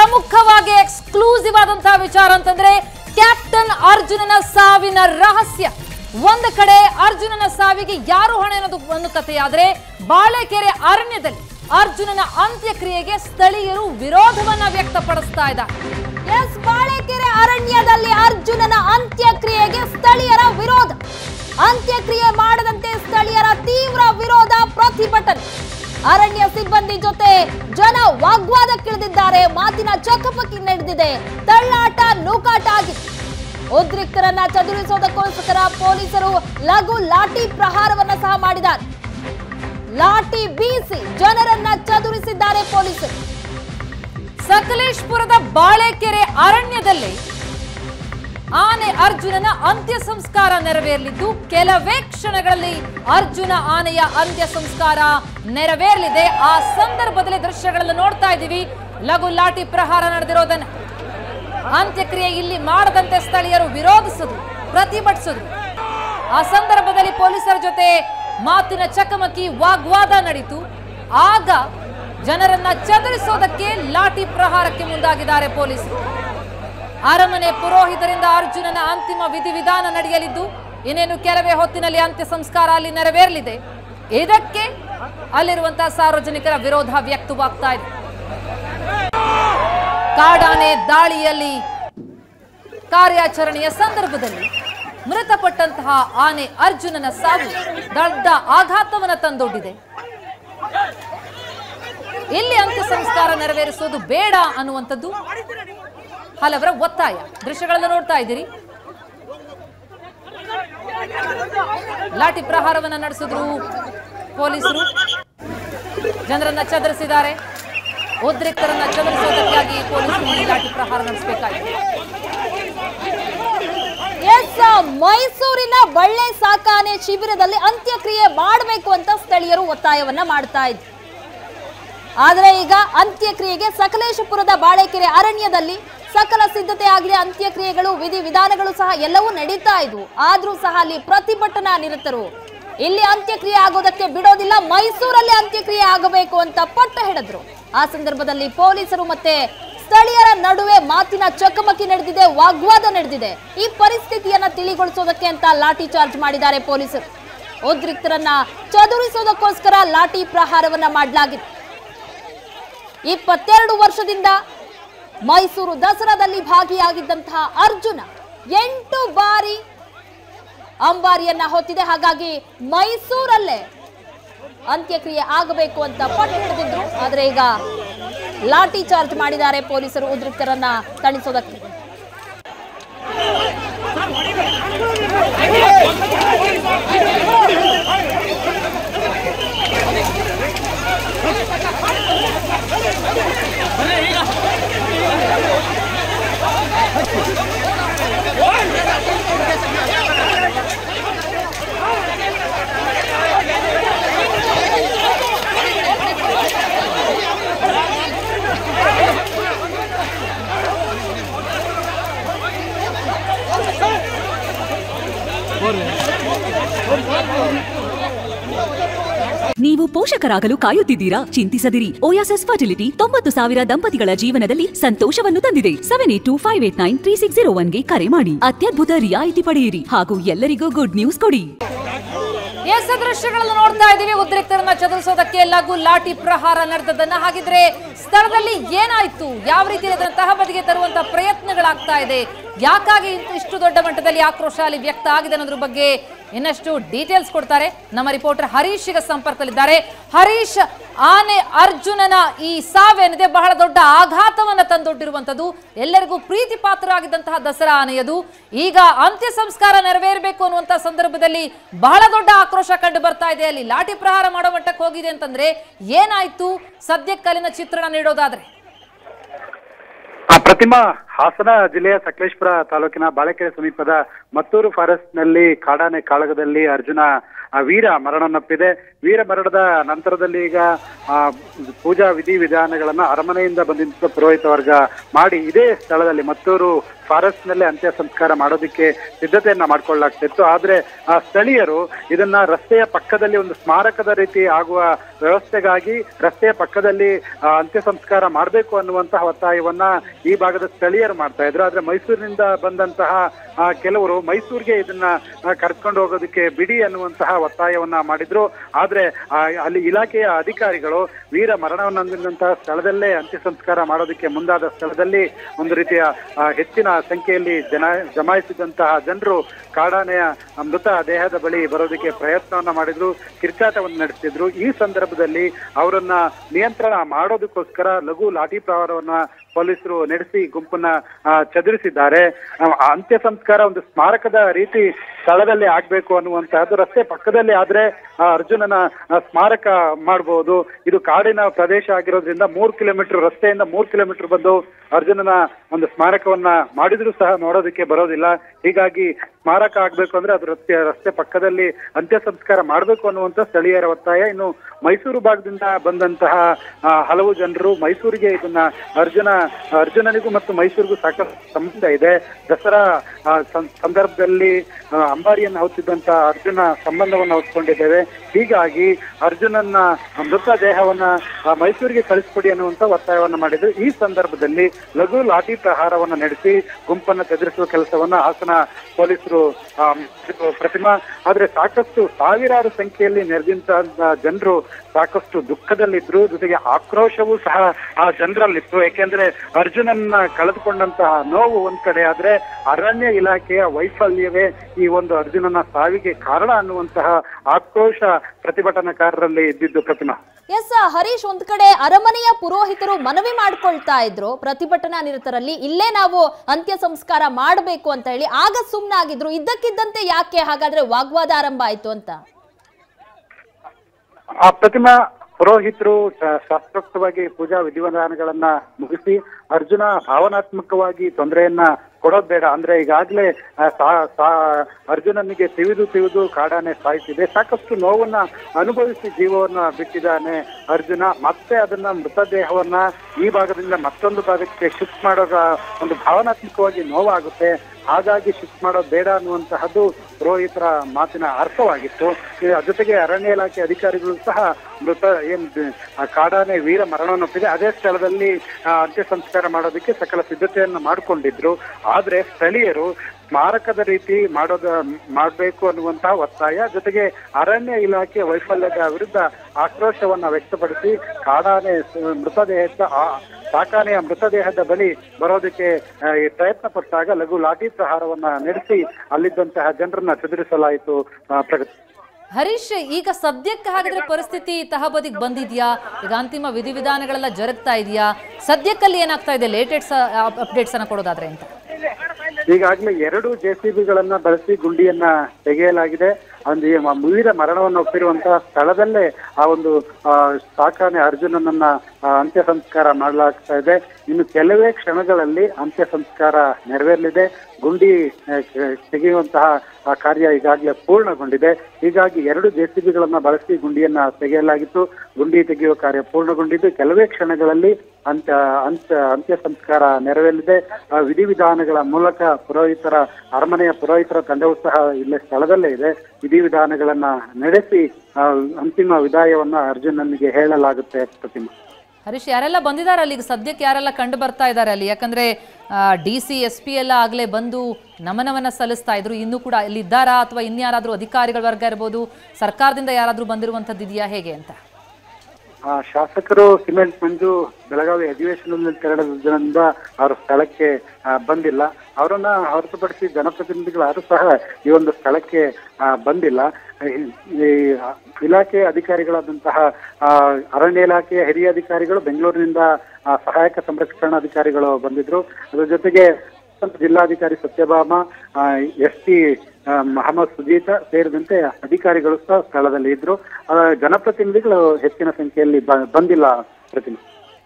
ಪ್ರಮುಖವಾಗಿ ಎಕ್ಸ್ಕ್ಲೂಸಿವ್ ಆದಂತಹ ವಿಚಾರ ಅಂತಂದ್ರೆ ಕ್ಯಾಪ್ಟನ್ ಅರ್ಜುನನ ಸಾವಿನ ರಹಸ್ಯ ಒಂದು ಕಡೆ ಅರ್ಜುನನ ಸಾವಿಗೆ ಯಾರು ಹೊಣೆ ಅನ್ನೋದು ಒಂದು ಕಥೆಯಾದ್ರೆ ಬಾಳೆಕೆರೆ ಅರಣ್ಯದಲ್ಲಿ ಅರ್ಜುನನ ಅಂತ್ಯಕ್ರಿಯೆಗೆ ಸ್ಥಳೀಯರು ವಿರೋಧವನ್ನ ವ್ಯಕ್ತಪಡಿಸ್ತಾ ಇದ್ದಾರೆ ಎಸ್ ಬಾಳೆಕೆರೆ ಅರಣ್ಯದಲ್ಲಿ ಅರ್ಜುನನ ಅಂತ್ಯಕ್ರಿಯೆಗೆ ಸ್ಥಳೀಯರ ವಿರೋಧ ಅಂತ್ಯಕ್ರಿಯೆ ಮಾಡದಂತೆ ಸ್ಥಳೀಯರ ತೀವ್ರ ವಿರೋಧ ಪ್ರತಿಭಟನೆ ಅರಣ್ಯ ಸಿಬ್ಬಂದಿ ಜೊತೆ ಜನ ವಾಗ್ವಾದಕ್ಕಿಳಿದಿದ್ದಾರೆ ಮಾತಿನ ಚಕಮಕಿ ನಡೆದಿದೆ ತಳ್ಳಾಟ ನೂಕಾಟ ಆಗಿದೆ ಉದ್ರಿಕ್ತರನ್ನ ಚದುರಿಸೋದಕ್ಕೋಸ್ಕರ ಪೊಲೀಸರು ಲಘು ಲಾಠಿ ಪ್ರಹಾರವನ್ನ ಸಹ ಮಾಡಿದ್ದಾರೆ ಲಾಠಿ ಬೀಸಿ ಜನರನ್ನ ಚದುರಿಸಿದ್ದಾರೆ ಪೊಲೀಸರು ಸಕಲೇಶ್ಪುರದ ಬಾಳೆಕೆರೆ ಅರಣ್ಯದಲ್ಲಿ ಆನೆ ಅರ್ಜುನನ ಅಂತ್ಯ ಸಂಸ್ಕಾರ ನೆರವೇರಲಿದ್ದು ಕೆಲವೇ ಕ್ಷಣಗಳಲ್ಲಿ ಅರ್ಜುನ ಆನೆಯ ಅಂತ್ಯ ಸಂಸ್ಕಾರ ನೆರವೇರಲಿದೆ ಆ ಸಂದರ್ಭದಲ್ಲಿ ದೃಶ್ಯಗಳನ್ನು ನೋಡ್ತಾ ಇದ್ದೀವಿ ಲಘು ಲಾಠಿ ಪ್ರಹಾರ ನಡೆದಿರೋದನ್ನ ಅಂತ್ಯಕ್ರಿಯೆ ಇಲ್ಲಿ ಮಾಡದಂತೆ ಸ್ಥಳೀಯರು ವಿರೋಧಿಸಿದ್ರು ಪ್ರತಿಭಟಿಸಿದ್ರು ಆ ಸಂದರ್ಭದಲ್ಲಿ ಪೊಲೀಸರ ಜೊತೆ ಮಾತಿನ ಚಕಮಕಿ ವಾಗ್ವಾದ ನಡೀತು ಆಗ ಜನರನ್ನ ಚದುರಿಸೋದಕ್ಕೆ ಲಾಠಿ ಪ್ರಹಾರಕ್ಕೆ ಮುಂದಾಗಿದ್ದಾರೆ ಪೊಲೀಸರು ಅರಮನೆ ಪುರೋಹಿತರಿಂದ ಅರ್ಜುನನ ಅಂತಿಮ ವಿಧಿವಿಧಾನ ನಡೆಯಲಿದ್ದು ಇನ್ನೇನು ಕೆಲವೇ ಹೊತ್ತಿನಲ್ಲಿ ಅಂತ್ಯ ಸಂಸ್ಕಾರ ಅಲ್ಲಿ ನೆರವೇರಲಿದೆ ಇದಕ್ಕೆ ಅಲ್ಲಿರುವಂತಹ ಸಾರ್ವಜನಿಕರ ವಿರೋಧ ವ್ಯಕ್ತವಾಗ್ತಾ ಇದೆ ಕಾಡಾನೆ ದಾಳಿಯಲ್ಲಿ ಕಾರ್ಯಾಚರಣೆಯ ಸಂದರ್ಭದಲ್ಲಿ ಮೃತಪಟ್ಟಂತಹ ಆನೆ ಅರ್ಜುನನ ಸಾವು ದೊಡ್ಡ ಆಘಾತವನ್ನ ತಂದೊಡ್ಡಿದೆ ಇಲ್ಲಿ ಅಂತ್ಯ ಸಂಸ್ಕಾರ ನೆರವೇರಿಸೋದು ಬೇಡ ಅನ್ನುವಂಥದ್ದು ಹಲವರ ಒತ್ತಾಯ ದೃಶ್ಯಗಳನ್ನು ನೋಡ್ತಾ ಇದ್ದೀರಿ ಲಾಠಿ ಪ್ರಹಾರವನ್ನ ನಡೆಸಿದ್ರು ಪೊಲೀಸರು ಜನರನ್ನ ಚದರಿಸಿದ್ದಾರೆ ಉದ್ರಿಕ್ತರನ್ನ ಚದುರಿಸೋದಕ್ಕಾಗಿ ಪೊಲೀಸರು ಈ ಲಾಠಿ ಪ್ರಹಾರ ನಡೆಸಬೇಕಾಗಿದೆ ಎಸ್ ಮೈಸೂರಿನ ಬಳ್ಳೆ ಸಾಕಾನೆ ಶಿಬಿರದಲ್ಲಿ ಅಂತ್ಯಕ್ರಿಯೆ ಮಾಡಬೇಕು ಅಂತ ಸ್ಥಳೀಯರು ಒತ್ತಾಯವನ್ನ ಮಾಡ್ತಾ ಇದ್ರು ಆದ್ರೆ ಈಗ ಅಂತ್ಯಕ್ರಿಯೆಗೆ ಸಕಲೇಶಪುರದ ಬಾಳೆಕೆರೆ ಅರಣ್ಯದಲ್ಲಿ ಸಕಲ ಸಿದ್ಧತೆ ಆಗಿದೆ ಅಂತ್ಯಕ್ರಿಯೆಗಳು ವಿಧಿ ವಿಧಾನಗಳು ಸಹ ಎಲ್ಲವೂ ನಡೀತಾ ಇದ್ವು ಆದ್ರೂ ಸಹ ಅಲ್ಲಿ ಪ್ರತಿಭಟನಾ ನಿರತರು ಇಲ್ಲಿ ಅಂತ್ಯಕ್ರಿಯೆ ಆಗೋದಕ್ಕೆ ಬಿಡೋದಿಲ್ಲ ಮೈಸೂರಲ್ಲಿ ಅಂತ್ಯಕ್ರಿಯೆ ಆಗಬೇಕು ಅಂತ ಪಟ್ಟು ಹಿಡಿದ್ರು ಆ ಸಂದರ್ಭದಲ್ಲಿ ಪೊಲೀಸರು ಮತ್ತೆ ಸ್ಥಳೀಯರ ನಡುವೆ ಮಾತಿನ ಚಕಮಕಿ ನಡೆದಿದೆ ವಾಗ್ವಾದ ನಡೆದಿದೆ ಈ ಪರಿಸ್ಥಿತಿಯನ್ನ ತಿಳಿಗೊಳಿಸೋದಕ್ಕೆ ಅಂತ ಲಾಠಿ ಚಾರ್ಜ್ ಮಾಡಿದ್ದಾರೆ ಪೊಲೀಸರು ಉದ್ರಿಕ್ತರನ್ನ ಚದುರಿಸೋದಕ್ಕೋಸ್ಕರ ಲಾಠಿ ಪ್ರಹಾರವನ್ನ ಮಾಡಲಾಗಿದೆ ಇಪ್ಪತ್ತೆರಡು ವರ್ಷದಿಂದ ಮೈಸೂರು ದಸರಾದಲ್ಲಿ ಭಾಗಿಯಾಗಿದ್ದಂತಹ ಅರ್ಜುನ ಎಂಟು ಬಾರಿ ಅಂಬಾರಿಯನ್ನ ಹೊತ್ತಿದೆ ಹಾಗಾಗಿ ಮೈಸೂರಲ್ಲೇ ಅಂತ್ಯಕ್ರಿಯೆ ಆಗಬೇಕು ಅಂತ ಪಟ್ಟು ಹಿಡಿದಿದ್ರು ಆದ್ರೆ ಈಗ ಲಾಠಿ ಚಾರ್ಜ್ ಮಾಡಿದ್ದಾರೆ ಪೊಲೀಸರು ಉದ್ರಿಕ್ತರನ್ನ ತಣಿಸೋದಕ್ಕೆ ನೀವು ಪೋಷಕರಾಗಲು ಕಾಯುತ್ತಿದ್ದೀರಾ ಚಿಂತಿಸದಿರಿ ಓಯಾಸಸ್ ಫರ್ಟಿಲಿಟಿ ತೊಂಬತ್ತು ಸಾವಿರ ದಂಪತಿಗಳ ಜೀವನದಲ್ಲಿ ಸಂತೋಷವನ್ನು ತಂದಿದೆ seven eight two five eight nine three six zero ಒನ್ಗೆ ಕರೆ ಮಾಡಿ ಅತ್ಯದ್ಭುತ ರಿಯಾಯಿತಿ ಪಡೆಯಿರಿ ಹಾಗೂ ಎಲ್ಲರಿಗೂ ಗುಡ್ ನ್ಯೂಸ್ ಕೊಡಿ ಎಸ್ ದೃಶ್ಯಗಳನ್ನು ನೋಡ್ತಾ ಇದ್ದೀವಿ ಉದ್ರಿಕ್ತರನ್ನ ಚದುರಿಸೋದಕ್ಕೆ ಲಘು ಲಾಠಿ ಪ್ರಹಾರ ನಡೆದದನ್ನ ಹಾಗಿದ್ರೆ ಸ್ಥಳದಲ್ಲಿ ಏನಾಯ್ತು ಯಾವ ರೀತಿ ಅದನ್ನ ತಹಬದಿಗೆ ತರುವಂತ ಪ್ರಯತ್ನಗಳಾಗ್ತಾ ಇದೆ ಯಾಕಾಗಿ ಇಂತ- ಇಷ್ಟು ದೊಡ್ಡ ಮಟ್ಟದಲ್ಲಿ ಆಕ್ರೋಶ ಅಲ್ಲಿ ವ್ಯಕ್ತ ಆಗಿದೆ ಅನ್ನೋದ್ರ ಬಗ್ಗೆ ಇನ್ನಷ್ಟು ಡೀಟೇಲ್ಸ್ ಕೊಡ್ತಾರೆ ನಮ್ಮ ರಿಪೋರ್ಟರ್ ಹರೀಶ್ ಈಗ ಸಂಪರ್ಕದಲ್ಲಿದ್ದಾರೆ ಹರೀಶ್ ಆನೆ ಅರ್ಜುನನ ಈ ಸಾವೇನಿದೆ ಬಹಳ ದೊಡ್ಡ ಆಘಾತವನ್ನ ತಂದೊಡ್ಡಿರುವಂತದ್ದು ಎಲ್ಲರಿಗೂ ಪ್ರೀತಿ ಪಾತ್ರರಾಗಿದ್ದಂತಹ ದಸರಾ ಆನೆಯದು ಈಗ ಅಂತ್ಯ ಸಂಸ್ಕಾರ ನೆರವೇರಬೇಕು ಅನ್ನುವಂತ ಸಂದರ್ಭದಲ್ಲಿ ಬಹಳ ದೊಡ್ಡ ಆಕ್ರೋಶ ಕಂಡು ಬರ್ತಾ ಇದೆ ಅಲ್ಲಿ ಲಾಠಿ ಪ್ರಹಾರ ಮಾಡೋ ಮಟ್ಟಕ್ಕೆ ಹೋಗಿದೆ ಅಂತಂದ್ರೆ ಏನಾಯ್ತು ಸದ್ಯಕ್ಕೆ ಅಲ್ಲಿನ ಚಿತ್ರಣ ನೀಡೋದಾದ್ರೆ ಆ ಪ್ರತಿಮಾ ಹಾಸನ ಜಿಲ್ಲೆಯ ಸಕಲೇಶ್ಪುರ ತಾಲೂಕಿನ ಬಾಳೆಕೆರೆ ಸಮೀಪದ ಮತ್ತೂರು ಫಾರೆಸ್ಟ್ ನಲ್ಲಿ ಕಾಡಾನೆ ಕಾಳಗದಲ್ಲಿ ಅರ್ಜುನ ಆ, ವೀರ ಮರಣನಪ್ಪಿದೆ ವೀರ ಮರಣದ ನಂತರದಲ್ಲಿ ಈಗ ಆ, ಪೂಜಾ ವಿಧಿ ವಿಧಾನಗಳನ್ನ ಅರಮನೆಯಿಂದ ಬಂದಿದ್ದ ಪುರೋಹಿತ ವರ್ಗ ಮಾಡಿ ಇದೇ ಸ್ಥಳದಲ್ಲಿ ಮತ್ತೂರು ಫಾರೆಸ್ಟ್ ನಲ್ಲಿ ಅಂತ್ಯ ಸಂಸ್ಕಾರ ಮಾಡೋದಕ್ಕೆ ಸಿದ್ಧತೆಯನ್ನ ಮಾಡ್ಕೊಳ್ಳಾಗ್ತಿತ್ತು ಆದ್ರೆ ಆ ಸ್ಥಳೀಯರು ಇದನ್ನ ರಸ್ತೆಯ ಪಕ್ಕದಲ್ಲಿ ಒಂದು ಸ್ಮಾರಕದ ರೀತಿ ಆಗುವ ವ್ಯವಸ್ಥೆಗಾಗಿ ರಸ್ತೆಯ ಪಕ್ಕದಲ್ಲಿ ಆ, ಅಂತ್ಯ ಸಂಸ್ಕಾರ ಮಾಡಬೇಕು ಅನ್ನುವಂತಹ ಒತ್ತಾಯವನ್ನ ಈ ಭಾಗದ ಸ್ಥಳೀಯರು ಮಾಡ್ತಾ ಇದ್ರು ಆದ್ರೆ ಮೈಸೂರಿನಿಂದ ಬಂದಂತಹ ಆ, ಕೆಲವರು ಮೈಸೂರಿಗೆ ಇದನ್ನ ಆ, ಕರ್ಕೊಂಡು ಹೋಗೋದಕ್ಕೆ ಬಿಡಿ ಅನ್ನುವಂತಹ ಒತ್ತಾಯವನ್ನ ಮಾಡಿದ್ರು ಆದ್ರೆ ಆ, ಅಲ್ಲಿ ಇಲಾಖೆಯ ಅಧಿಕಾರಿಗಳು ವೀರ ಮರಣವನ್ನಂದಿದಂತಹ ಸ್ಥಳದಲ್ಲೇ ಅಂತ್ಯ ಸಂಸ್ಕಾರ ಮಾಡೋದಕ್ಕೆ ಮುಂದಾದ ಸ್ಥಳದಲ್ಲಿ ಒಂದು ರೀತಿಯ ಆ, ಹೆಚ್ಚಿನ ಸಂಖ್ಯೆಯಲ್ಲಿ ಜನ ಜಮಾಯಿಸಿದಂತಹ ಜನರು ಕಾಡಾನೆಯ ಮೃತ ದೇಹದ ಬಳಿ ಬರೋದಕ್ಕೆ ಪ್ರಯತ್ನವನ್ನ ಮಾಡಿದ್ರು ಕಿರ್ಚಾಟವನ್ನು ನಡೆಸಿದ್ರು ಈ ಸಂದರ್ಭದಲ್ಲಿ ಅವರನ್ನ ನಿಯಂತ್ರಣ ಮಾಡೋದಕ್ಕೋಸ್ಕರ ಲಘು ಲಾಠಿ ಪ್ರಹಾರವನ್ನ ಪೊಲೀಸರು ನಡೆಸಿ ಗುಂಪನ್ನ ಆ, ಚದುರಿಸಿದ್ದಾರೆ ಆ, ಅಂತ್ಯ ಸಂಸ್ಕಾರ ಒಂದು ಸ್ಮಾರಕದ ರೀತಿ ಸ್ಥಳದಲ್ಲಿ ಆಗ್ಬೇಕು ಅನ್ನುವಂತಹದ್ದು ರಸ್ತೆ ಪಕ್ಕದಲ್ಲಿ ಆದ್ರೆ ಆ ಅರ್ಜುನನ ಆ, ಸ್ಮಾರಕ ಮಾಡಬಹುದು ಇದು ಕಾಡಿನ ಪ್ರದೇಶ ಆಗಿರೋದ್ರಿಂದ ಮೂರ್ ಕಿಲೋಮೀಟರ್ ರಸ್ತೆಯಿಂದ ಮೂರ್ ಕಿಲೋಮೀಟರ್ ಬಂದು ಅರ್ಜುನನ ಒಂದು ಸ್ಮಾರಕವನ್ನ ಮಾಡಿದ್ರು ಸಹ ನೋಡೋದಕ್ಕೆ ಬರೋದಿಲ್ಲ ಹೀಗಾಗಿ ಸ್ಮಾರಕ ಆಗ್ಬೇಕು ಅಂದ್ರೆ ಅದು ರಸ್ತೆ ರಸ್ತೆ ಪಕ್ಕದಲ್ಲಿ ಅಂತ್ಯ ಸಂಸ್ಕಾರ ಮಾಡಬೇಕು ಅನ್ನುವಂತ ಸ್ಥಳೀಯರ ಒತ್ತಾಯ ಇನ್ನು ಮೈಸೂರು ಭಾಗದಿಂದ ಬಂದಂತಹ ಆ, ಹಲವು ಜನರು ಮೈಸೂರಿಗೆ ಇದನ್ನ ಅರ್ಜುನ ಅರ್ಜುನನಿಗೂ ಮತ್ತು ಮೈಸೂರಿಗೂ ಸಾಕಷ್ಟು ಸಂಬಂಧ ಇದೆ ದಸರಾ ಆ, ಸಂ- ಸಂದರ್ಭದಲ್ಲಿ ಆ, ಅಂಬಾರಿಯನ್ನು ಹೊತ್ತಿದ್ದಂತಹ ಅರ್ಜುನ ಸಂಬಂಧವನ್ನು ಹೊತ್ಕೊಂಡಿದ್ದೇವೆ ಹೀಗಾಗಿ ಅರ್ಜುನನ್ನ ಮೃತ ದೇಹವನ್ನ ಆ, ಮೈಸೂರಿಗೆ ಕಳಿಸ್ಕೊಡಿ ಅನ್ನುವಂತ ಒತ್ತಾಯವನ್ನ ಮಾಡಿದ್ರು ಈ ಸಂದರ್ಭದಲ್ಲಿ ಲಘು ಲಾಠಿ ಪ್ರಹಾರವನ್ನ ನಡೆಸಿ ಗುಂಪನ್ನ ಚದುರಿಸುವ ಕೆಲಸವನ್ನ ಹಾಸನ ಪೊಲೀಸರು ಆ, ಮಾಡಿದ್ರು ಪ್ರತಿಮಾ ಆದ್ರೆ ಸಾಕಷ್ಟು ಸಾವಿರಾರು ಸಂಖ್ಯೆಯಲ್ಲಿ ನೆರೆದಿಂತ ಜನರು ಸಾಕಷ್ಟು ದುಃಖದಲ್ಲಿದ್ರು ಜೊತೆಗೆ ಆಕ್ರೋಶವೂ ಸಹ ಆ ಜನರಲ್ಲಿತ್ತು ಯಾಕೆಂದ್ರೆ ಅರ್ಜುನನ್ನ ಕಳೆದುಕೊಂಡಂತಹ ನೋವು ಒಂದ್ ಕಡೆ ಆದ್ರೆ ಅರಣ್ಯ ಇಲಾಖೆಯ ವೈಫಲ್ಯವೇ ಈ ಒಂದು ಅರ್ಜುನನ ಸಾವಿಗೆ ಕಾರಣ ಅನ್ನುವಂತಹ ಆಕ್ರೋಶ ಪ್ರತಿಭಟನಾಕಾರರಲ್ಲಿ ಇದ್ದಿದ್ದು ಪ್ರತಿಮಾ ಎಸ್ ಹರೀಶ್ ಒಂದ್ ಕಡೆ ಅರಮನೆಯ ಪುರೋಹಿತರು ಮನವಿ ಮಾಡ್ಕೊಳ್ತಾ ಇದ್ರು ಪ್ರತಿಭಟನಾ ನಿರತರಲ್ಲಿ ಇಲ್ಲೇ ನಾವು ಅಂತ್ಯ ಸಂಸ್ಕಾರ ಮಾಡಬೇಕು ಅಂತ ಹೇಳಿ ಆಗ ಸುಮ್ನಾಗಿದ್ರು ಇದ್ದಕ್ಕಿದ್ದಂತೆ ಯಾಕೆ ಹಾಗಾದ್ರೆ ವಾಗ್ವಾದ ಆರಂಭ ಆಯ್ತು ಅಂತ ಆ ಪ್ರತಿಮಾ ಪುರೋಹಿತರು ಶ- ಶಾಸ್ತ್ರೋಕ್ತವಾಗಿ ಪೂಜಾ ವಿಧಿವಿಧಾನಗಳನ್ನ ಮುಗಿಸಿ ಅರ್ಜುನ ಭಾವನಾತ್ಮಕವಾಗಿ ತೊಂದರೆಯನ್ನ ಕೊಡೋದ್ ಬೇಡ ಅಂದ್ರೆ ಈಗಾಗ್ಲೇ ಆ, ಸಾ- ಸಾ- ಅರ್ಜುನನಿಗೆ ತಿವಿದು ತಿವಿದು ಕಾಡಾನೆ ಸಾಯಿಸಿದೆ ಸಾಕಷ್ಟು ನೋವನ್ನ ಅನುಭವಿಸಿ ಜೀವವನ್ನ ಬಿಟ್ಟಿದ್ದಾನೆ ಅರ್ಜುನ ಮತ್ತೆ ಅದನ್ನ ಮೃತದೇಹವನ್ನ ಈ ಭಾಗದಿಂದ ಮತ್ತೊಂದು ಭಾಗಕ್ಕೆ ಶಿಫ್ಟ್ ಮಾಡೋ ಒಂದು ಭಾವನಾತ್ಮಕವಾಗಿ ನೋವಾಗುತ್ತೆ ಹಾಗಾಗಿ ಶಿಫ್ಟ್ ಮಾಡೋದು ಬೇಡ ಅನ್ನುವಂತಹದ್ದು ಪುರೋಹಿತರ ಮಾತಿನ ಅರ್ಥವಾಗಿತ್ತು ಈ ಜೊತೆಗೆ ಅರಣ್ಯ ಇಲಾಖೆ ಅಧಿಕಾರಿಗಳು ಸಹ ಮೃತ ಏನ್ ಬ- ಆ ಕಾಡಾನೆ ವೀರ ಮರಣವನ್ನೊಪ್ಪಿದೆ ಅದೇ ಸ್ಥಳದಲ್ಲಿ ಆ, ಅಂತ್ಯ ಸಂಸ್ಕಾರ ಮಾಡೋದಕ್ಕೆ ಸಕಲ ಸಿದ್ಧತೆಯನ್ನು ಮಾಡಿಕೊಂಡಿದ್ರು ಆದ್ರೆ ಸ್ಥಳೀಯರು ಸ್ಮಾರಕದ ರೀತಿ ಮಾಡೋದ ಮಾಡಬೇಕು ಅನ್ನುವಂತಹ ಒತ್ತಾಯ ಜೊತೆಗೆ ಅರಣ್ಯ ಇಲಾಖೆ ವೈಫಲ್ಯದ ವಿರುದ್ಧ ಆಕ್ರೋಶವನ್ನ ವ್ಯಕ್ತಪಡಿಸಿ ಕಾಡಾನೆ ಸ- ಮೃತದೇಹದ ಆ- ಸಾಕಾನೆಯ ಮೃತದೇಹದ ಬಳಿ ಬರೋದಕ್ಕೆ ಆ, ಈ ಪ್ರಯತ್ನ ಪಟ್ಟಾಗ ಲಘು ಲಾಠಿ ಪ್ರಹಾರವನ್ನ ನಡೆಸಿ ಅಲ್ಲಿದ್ದಂತಹ ಜನರನ್ನ ಚದುರಿಸಲಾಯಿತು ಆ, ಪ್ರಗತಿ ಹರೀಶ್ ಈಗ ಸದ್ಯಕ್ಕೆ ಹಾಗಾದ್ರೆ ಪರಿಸ್ಥಿತಿ ತಹಬದಿಗೆ ಬಂದಿದ್ಯಾ ಈಗ ಅಂತಿಮ ವಿಧಿವಿಧಾನಗಳೆಲ್ಲ ಜರುಗ್ತಾ ಇದೆಯಾ ಸದ್ಯಕ್ಕಲ್ಲಿ ಏನಾಗ್ತಾ ಇದೆ ಲೇಟೆಸ್ಟ್ ಅಪ್ಡೇಟ್ಸ್ ಅನ್ನ ಕೊಡೋದಾದ್ರೆ ಅಂತ ಈಗಾಗಲೇ ಎರಡು ಜೆಸಿಬಿಗಳನ್ನ ಬಳಸಿ ಗುಂಡಿಯನ್ನ ತೆಗೆಯಲಾಗಿದೆ ಅಂದ್ರೆ ಈ ಮ- ವೀರ ಮರಣವನ್ನು ಒಪ್ಪಿರುವಂತಹ ಸ್ಥಳದಲ್ಲೇ ಆ ಒಂದು ಆ, ಸಾಕಾನೆ ಅರ್ಜುನನನ್ನ ಆ, ಅಂತ್ಯ ಸಂಸ್ಕಾರ ಮಾಡಲಾಗ್ತಾ ಇದೆ ಇನ್ನು ಕೆಲವೇ ಕ್ಷಣಗಳಲ್ಲಿ ಅಂತ್ಯ ಸಂಸ್ಕಾರ ನೆರವೇರಲಿದೆ ಗುಂಡಿ ಆ, ಕೆ- ತೆಗೆಯುವಂತಹ ಆ ಕಾರ್ಯ ಈಗಾಗಲೇ ಪೂರ್ಣಗೊಂಡಿದೆ ಹೀಗಾಗಿ ಎರಡು ಜೆಸಿಬಿಗಳನ್ನ ಬಳಸಿ ಗುಂಡಿಯನ್ನ ತೆಗೆಯಲಾಗಿತ್ತು ಗುಂಡಿ ತೆಗೆಯುವ ಕಾರ್ಯ ಪೂರ್ಣಗೊಂಡಿದ್ದು ಕೆಲವೇ ಕ್ಷಣಗಳಲ್ಲಿ ಅಂತ್ಯ ಅಂತ್ಯ ಅಂತ್ಯ ಸಂಸ್ಕಾರ ನೆರವೇರಲಿದೆ ಆ ವಿಧಿವಿಧಾನಗಳ ಮೂಲಕ ಪುರೋಹಿತರ ಅರಮನೆಯ ಪುರೋಹಿತರ ತಂಡವೂ ಸಹ ಇಲ್ಲೇ ಸ್ಥಳದಲ್ಲೇ ಇದೆ ವಿಧಿವಿಧಾನಗಳನ್ನ ನಡೆಸಿ ಆ, ಅಂತಿಮ ವಿದಾಯವನ್ನ ಅರ್ಜುನನಿಗೆ ಹೇಳಲಾಗುತ್ತೆ ಪ್ರತಿಮಾ ಹರೀಶ್ ಯಾರೆಲ್ಲ ಬಂದಿದ್ದಾರೆ ಅಲ್ಲಿಗೆ ಸದ್ಯಕ್ಕೆ ಯಾರೆಲ್ಲ ಕಂಡು ಬರ್ತಾ ಇದ್ದಾರೆ ಅಲ್ಲಿ ಯಾಕಂದ್ರೆ ಡಿ ಸಿ ಎಸ್ ಪಿ ಎಲ್ಲ ಆಗ್ಲೇ ಬಂದು ನಮನವನ್ನ ಸಲ್ಲಿಸ್ತಾ ಇದ್ರು ಇನ್ನೂ ಕೂಡ ಅಲ್ಲಿ ಇದ್ದಾರಾ ಅಥವಾ ಇನ್ಯಾರಾದ್ರೂ ಅಧಿಕಾರಿಗಳ ವರ್ಗ ಇರ್ಬೋದು ಸರ್ಕಾರದಿಂದ ಯಾರಾದ್ರೂ ಬಂದಿರುವಂಥದ್ದು ಇದೆಯಾ ಹೇಗೆ ಅಂತ ಆ, ಶಾಸಕರು ಸಿಮೆಂಟ್ ಮಂಜು ಬೆಳಗಾವಿ ಅಧಿವೇಶನದಲ್ಲಿ ತೆರಳದ್ರಿಂದ ಅವರ ಸ್ಥಳಕ್ಕೆ ಆ, ಬಂದಿಲ್ಲ ಅವರನ್ನ ಹೊರತುಪಡಿಸಿ ಜನಪ್ರತಿನಿಧಿಗಳು ಯಾರು ಸಹ ಈ ಒಂದು ಸ್ಥಳಕ್ಕೆ ಆ, ಬಂದಿಲ್ಲ ಈ- ಈ ಇಲಾಖೆ ಅಧಿಕಾರಿಗಳಾದಂತಹ ಆ, ಅರಣ್ಯ ಇಲಾಖೆಯ ಹಿರಿಯ ಅಧಿಕಾರಿಗಳು ಬೆಂಗಳೂರಿನಿಂದ ಆ, ಸಹಾಯಕ ಸಂರಕ್ಷಣಾಧಿಕಾರಿಗಳು ಬಂದಿದ್ರು ಅದ್ರ ಜೊತೆಗೆ ಜಿಲ್ಲಾಧಿಕಾರಿ ಸತ್ಯಭಾಮ ಎಸ್ ಟಿ ಮಹಮ್ಮದ್ ಸುಜೀತ ಸೇರಿದಂತೆ ಅಧಿಕಾರಿಗಳು ಸಹ ಸ್ಥಳದಲ್ಲಿ ಇದ್ರು ಆ, ಜನಪ್ರತಿನಿಧಿಗಳು ಹೆಚ್ಚಿನ ಸಂಖ್ಯೆಯಲ್ಲಿ ಬ- ಬಂದಿಲ್ಲ ಪ್ರತಿಮಾ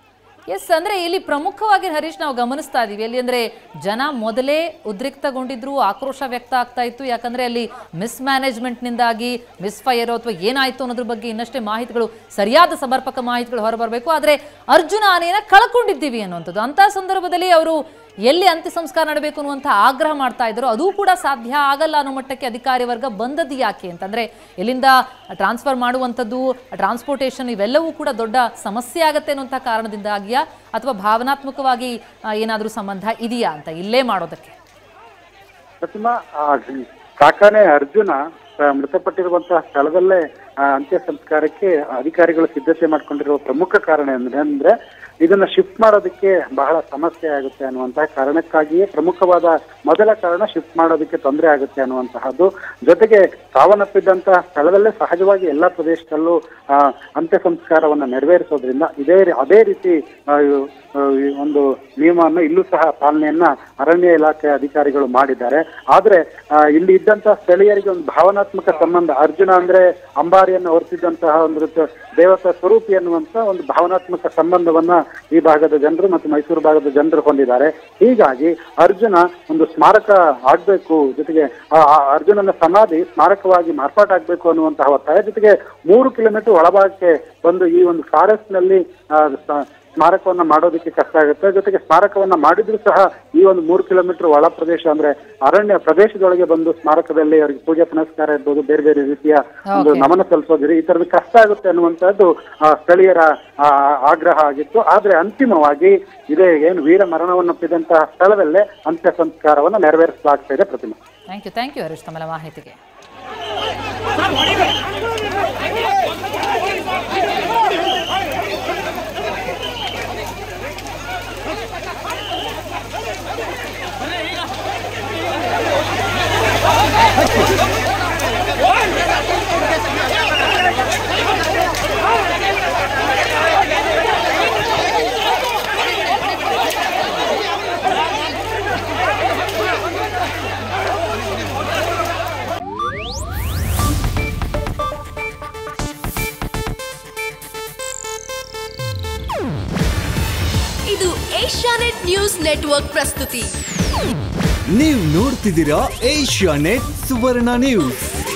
ಎಸ್ ಅಂದ್ರೆ ಇಲ್ಲಿ ಪ್ರಮುಖವಾಗಿ ಹರೀಶ್ ನಾವು ಗಮನಿಸ್ತಾ ಇದೀವಿ ಅಲ್ಲಿ ಅಂದ್ರೆ ಜನ ಮೊದಲೇ ಉದ್ರಿಕ್ತಗೊಂಡಿದ್ರು ಆಕ್ರೋಶ ವ್ಯಕ್ತ ಆಗ್ತಾ ಇತ್ತು ಯಾಕಂದ್ರೆ ಅಲ್ಲಿ ಮಿಸ್ ಮ್ಯಾನೇಜ್ಮೆಂಟ್ನಿಂದಾಗಿ ಮಿಸ್ ಫೈರ್ ಅಥವಾ ಏನಾಯ್ತು ಅನ್ನೋದ್ರ ಬಗ್ಗೆ ಇನ್ನಷ್ಟೇ ಮಾಹಿತಿಗಳು ಸರಿಯಾದ ಸಮರ್ಪಕ ಮಾಹಿತಿಗಳು ಹೊರಬರಬೇಕು ಆದ್ರೆ ಅರ್ಜುನ ಆನೆಯನ್ನ ಕಳ್ಕೊಂಡಿದ್ದೀವಿ ಅನ್ನುವಂಥದ್ದು ಅಂತ ಸಂದರ್ಭದಲ್ಲಿ ಅವರು ಎಲ್ಲಿ ಅಂತ್ಯ ಸಂಸ್ಕಾರ ನಡಬೇಕು ಅನ್ನುವಂಥ ಆಗ್ರಹ ಮಾಡ್ತಾ ಇದ್ರು ಅದು ಕೂಡ ಸಾಧ್ಯ ಆಗಲ್ಲ ಅನ್ನೋ ಮಟ್ಟಕ್ಕೆ ಅಧಿಕಾರಿ ವರ್ಗ ಬಂದದ್ದು ಯಾಕೆ ಅಂತಂದ್ರೆ ಎಲ್ಲಿಂದ ಟ್ರಾನ್ಸ್ಫರ್ ಮಾಡುವಂಥದ್ದು ಟ್ರಾನ್ಸ್ಪೋರ್ಟೇಷನ್ ಇವೆಲ್ಲವೂ ಕೂಡ ದೊಡ್ಡ ಸಮಸ್ಯೆ ಆಗತ್ತೆ ಅನ್ನುವಂಥ ಕಾರಣದಿಂದಾಗಿಯಾ ಅಥವಾ ಭಾವನಾತ್ಮಕವಾಗಿ ಏನಾದರೂ ಸಂಬಂಧ ಇದೆಯಾ ಅಂತ ಇಲ್ಲೇ ಮಾಡೋದಕ್ಕೆ ಪ್ರತಿಮಾ ಆ, ಸಾಕಾನೆ ಅರ್ಜುನ ಆ, ಮೃತಪಟ್ಟಿರುವಂತಹ ಸ್ಥಳದಲ್ಲೇ ಆ, ಅಂತ್ಯ ಸಂಸ್ಕಾರಕ್ಕೆ ಅಧಿಕಾರಿಗಳು ಸಿದ್ಧತೆ ಮಾಡ್ಕೊಂಡಿರುವ ಪ್ರಮುಖ ಕಾರಣ ಅಂದ್ರೆ ಅಂದ್ರೆ ಇದನ್ನ ಶಿಫ್ಟ್ ಮಾಡೋದಕ್ಕೆ ಬಹಳ ಸಮಸ್ಯೆ ಆಗುತ್ತೆ ಅನ್ನುವಂತಹ ಕಾರಣಕ್ಕಾಗಿಯೇ ಪ್ರಮುಖವಾದ ಮೊದಲ ಕಾರಣ ಶಿಫ್ಟ್ ಮಾಡೋದಕ್ಕೆ ತೊಂದರೆ ಆಗುತ್ತೆ ಅನ್ನುವಂತಹದ್ದು ಜೊತೆಗೆ ಸಾವನ್ನಪ್ಪಿದ್ದಂತಹ ಸ್ಥಳದಲ್ಲೇ ಸಹಜವಾಗಿ ಎಲ್ಲಾ ಪ್ರದೇಶದಲ್ಲೂ ಆ, ಅಂತ್ಯ ಸಂಸ್ಕಾರವನ್ನ ನೆರವೇರಿಸೋದ್ರಿಂದ ಇದೇ ರೀ- ಅದೇ ರೀತಿ ಆ, ಇವು- ಆ, ಈ ಒಂದು ನಿಯಮವನ್ನು ಇಲ್ಲೂ ಸಹ ಪಾಲನೆಯನ್ನ ಅರಣ್ಯ ಇಲಾಖೆ ಅಧಿಕಾರಿಗಳು ಮಾಡಿದ್ದಾರೆ ಆದ್ರೆ ಆ, ಇಲ್ಲಿ ಇದ್ದಂತಹ ಸ್ಥಳೀಯರಿಗೆ ಒಂದು ಭಾವನಾತ್ಮಕ ಸಂಬಂಧ ಅರ್ಜುನ ಅಂದ್ರೆ ಅಂಬಾರಿಯನ್ನು ಹೊರತಿದ್ದಂತಹ ಒಂದು ರೀತಿಯ ದೇವತಾ ಸ್ವರೂಪಿ ಅನ್ನುವಂತ ಒಂದು ಭಾವನಾತ್ಮಕ ಸಂಬಂಧವನ್ನ ಈ ಭಾಗದ ಜನರು ಮತ್ತು ಮೈಸೂರು ಭಾಗದ ಜನರು ಹೊಂದಿದ್ದಾರೆ ಹೀಗಾಗಿ ಅರ್ಜುನ ಒಂದು ಸ್ಮಾರಕ ಆಗ್ಬೇಕು ಜೊತೆಗೆ ಆ ಆ ಅರ್ಜುನನ ಸಮಾಧಿ ಸ್ಮಾರಕವಾಗಿ ಮಾರ್ಪಾಟಾಗ್ಬೇಕು ಅನ್ನುವಂತಹ ಒತ್ತಾಯ ಜೊತೆಗೆ ಮೂರು ಕಿಲೋಮೀಟರ್ ಒಳಭಾಗಕ್ಕೆ ಬಂದು ಈ ಒಂದು ಫಾರೆಸ್ಟ್ ನಲ್ಲಿ ಆ, ಸ- ಸ್ಮಾರಕವನ್ನ ಮಾಡೋದಕ್ಕೆ ಕಷ್ಟ ಆಗುತ್ತೆ ಜೊತೆಗೆ ಸ್ಮಾರಕವನ್ನ ಮಾಡಿದ್ರು ಸಹ ಈ ಒಂದು ಮೂರು ಕಿಲೋಮೀಟರ್ ಒಳ ಪ್ರದೇಶ ಅಂದ್ರೆ ಅರಣ್ಯ ಪ್ರದೇಶದೊಳಗೆ ಬಂದು ಸ್ಮಾರಕದಲ್ಲಿ ಅವರಿಗೆ ಪೂಜೆ ಪುನಸ್ಕಾರ ಇರ್ಬೋದು ಬೇರೆ ಬೇರೆ ರೀತಿಯ ಒಂದು Okay. ನಮನ ಸಲ್ಲಿಸೋದ್ರಿ ಈ ತರದ ಕಷ್ಟ ಆಗುತ್ತೆ ಅನ್ನುವಂಥದ್ದು ಆ, ಸ್ಥಳೀಯರ ಆ, ಆಗ್ರಹ ಆಗಿತ್ತು ಆದ್ರೆ ಅಂತಿಮವಾಗಿ ಇದೇ ಏನು ವೀರ ಮರಣವನ್ನಪ್ಪಿದಂತಹ ಸ್ಥಳದಲ್ಲೇ ಅಂತ್ಯ ಸಂಸ್ಕಾರವನ್ನ ನೆರವೇರಿಸಲಾಗ್ತಾ ಇದೆ Pratima thank you thank you Harish ತಮ್ಮೆಲ್ಲ ಮಾಹಿತಿಗೆ ಇದು ಏಷ್ಯಾನೆಟ್ ನ್ಯೂಸ್ ನೆಟ್ವರ್ಕ್ ಪ್ರಸ್ತುತಿ ನೀವು ನೋಡ್ತಿದ್ದೀರಾ ಏಷ್ಯಾ ನೆಟ್ ಸುವರ್ಣ ನ್ಯೂಸ್